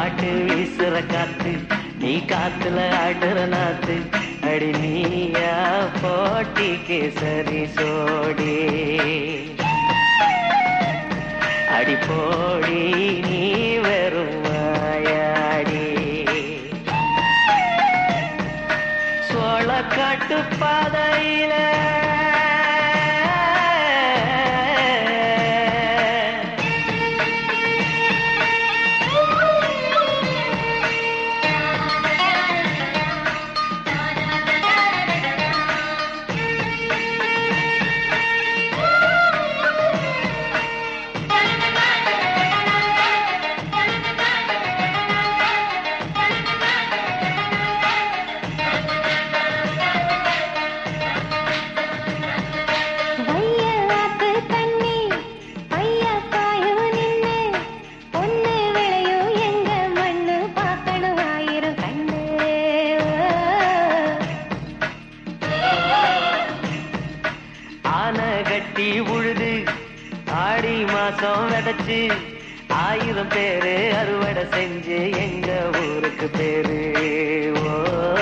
பாட்டு வீசுற காத்து நீ காத்துல ஆடுற நாத்து அடி நீயா போட்டிக்கு சரி சோடி அடி போடி நீ வெறும் வாயாடி சோளக்காட்டு பாதையில வையலாத்து தண்ணி பைய காயும் நின்னு பொண்ணு விளையும் எங்க மண்ணு பார்க்கணும் ஆயிரம் கண்ணு ஆனை கட்டி உழுது ஆடி மாசம் விதைச்சு ஆயிரம் பேரு அறுவடை செஞ்சு எங்க ஊருக்கு பேரு ஓ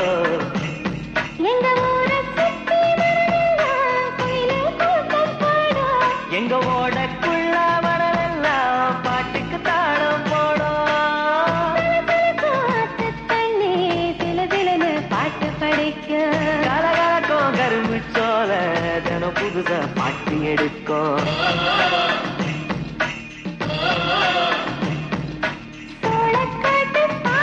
எங்க ஊரை சுத்தி வரலாம் குயிலு கூட்டம் பாடும் எங்க ஓடக்குள்ள வரலெல்லாம் பாட்டுக்கு தாளம் போடும் காத்து தண்ணி சில சிலன்னு பாட்டு படிக்கும் கலகலக்கும் கரும்பு சோல தினம் புதுசா பாட்டு எடுக்கும் சோளக்காட்டு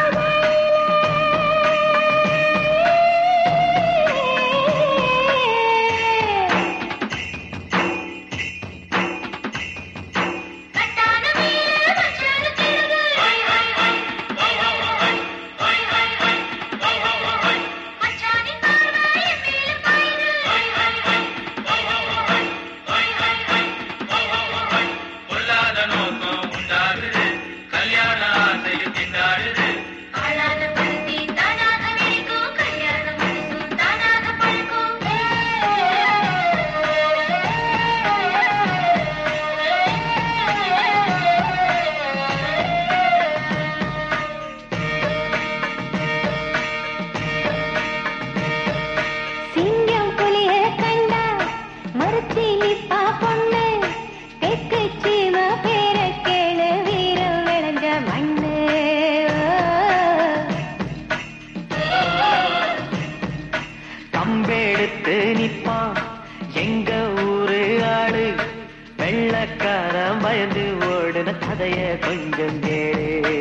பாதையிலே பொல்லாத நோக்கம் உண்டாகுது கல்யாண ஆசையில் திண்டாடுது சிங்கம் புலிய கண்டா மறுத்தி நிப்பா பொண்ணு தெற்கு சீம பேர கேளு வீரம் விளைஞ்ச மண்ணு கம்பெடுத்து நிப்பான் எங்க ஊரு ஆளு வெள்ளக்காரன் பயந்து ஓடுன கதைய கொஞ்சம் கேளு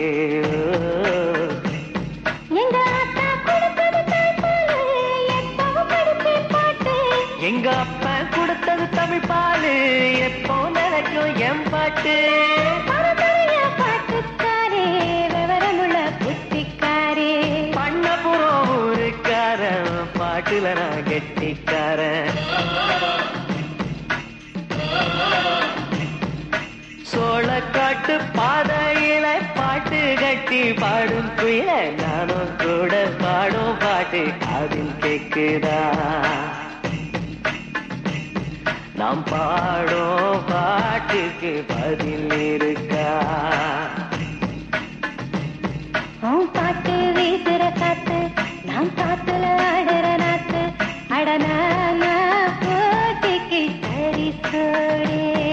எங்க ஆத்தா கொடுத்தது தாய்ப்பாலு எப்பவும் படிச்ச பாட்டு எங்க அப்பா கொடுத்தது தமிழ் பாலு எப்போ நினைக்கும் என் பாட்டு பரதரைய பாட்டுக்காரே விவரமுள்ள புத்திக்காரே பண்ணபுரம் ஊருக்காரன் பாட்டுல நான் கெட்டிக்காரன் சோளக்காட்டு பாதையில பாட்டு கட்டி பாடும் குயில நானும் கூட பாடும் பாட்டு அதில் கேக்குதா நாம் பாடும் பாட்டுக்கு பதில் இருக்கா உன் பாட்டு வீசுற காத்து நான் காத்துல ஆடுற நாத்து அடனா போட்டிக்கு சரி சோடே